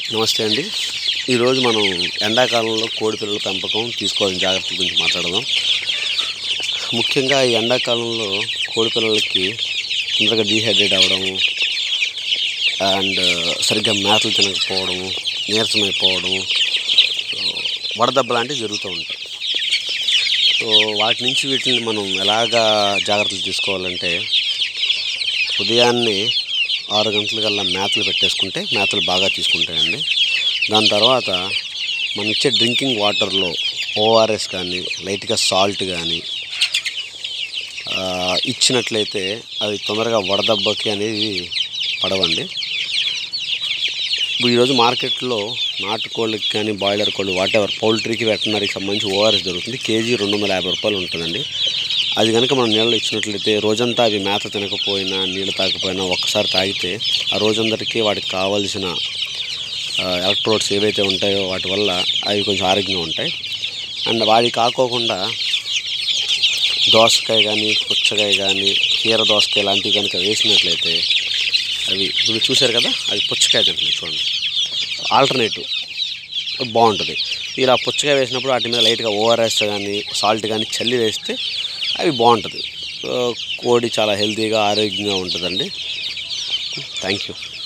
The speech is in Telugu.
నమస్తే అండి ఈరోజు మనం ఎండాకాలంలో కోడి పిల్లల పెంపకం తీసుకోవాల్సిన జాగ్రత్తల గురించి మాట్లాడదాం ముఖ్యంగా ఈ ఎండాకాలంలో కోడి పిల్లలకి తొందరగా డీహైడ్రేట్ అవ్వడము అండ్ సరిగ్గా మేతలు తినకపోవడము నీరసమైపోవడము సో, వడదెబ్బ లాంటివి జరుగుతూ ఉంటాయి సో వాటి నుంచి వీటిని మనం ఎలాగా జాగ్రత్తలు తీసుకోవాలంటే ఉదయాన్నే ఆరు గంటలకల్లా మేతలు పెట్టేసుకుంటే మేతలు బాగా తీసుకుంటాయండి దాని తర్వాత మనం ఇచ్చే డ్రింకింగ్ వాటర్లో ఓఆర్ఎస్ కానీ లైట్గా సాల్ట్ కానీ ఆ, ఇచ్చినట్లయితే అవి తొందరగా వడదెబ్బకి అనేది పడవండి ఇప్పుడు ఈరోజు మార్కెట్లో నాటుకోళ్ళకి కానీ బాయిలర్ కోళ్ళు వాట్ ఎవర్ పౌల్ట్రీకి వెటనరీకి సంబంధించి ఓఆర్ఎస్ దొరుకుతుంది కేజీ రెండు వందల యాభై రూపాయలు ఉంటుందండి అది కనుక మనం నీళ్ళలో ఇచ్చినట్లయితే రోజంతా అవి మేత తినకపోయినా నీళ్ళు తాగకపోయినా ఒక్కసారి తాగితే ఆ రోజందరికీ వాటికి కావాల్సిన ఎలక్ట్రోడ్స్ ఏవైతే ఉంటాయో వాటి వల్ల అవి కొంచెం ఆరోగ్యంగా ఉంటాయి అండ్ వాటి కాకోకుండా దోసకాయ కానీ పుచ్చకాయ కానీ కీర దోసకాయ లాంటివి కనుక వేసినట్లయితే అవి ఇప్పుడు చూశారు కదా అవి పుచ్చకాయ తింటున్నాయి చూడండి ఆల్టర్నేటివ్ బాగుంటుంది ఇలా పుచ్చకాయ వేసినప్పుడు వాటి మీద లైట్గా ఓఆర్ఎస్ కానీ సాల్ట్ కానీ చల్లి వేస్తే అవి బాగుంటుంది సో కోడి చాలా హెల్తీగా ఆరోగ్యంగా ఉంటుందండి థ్యాంక్ యూ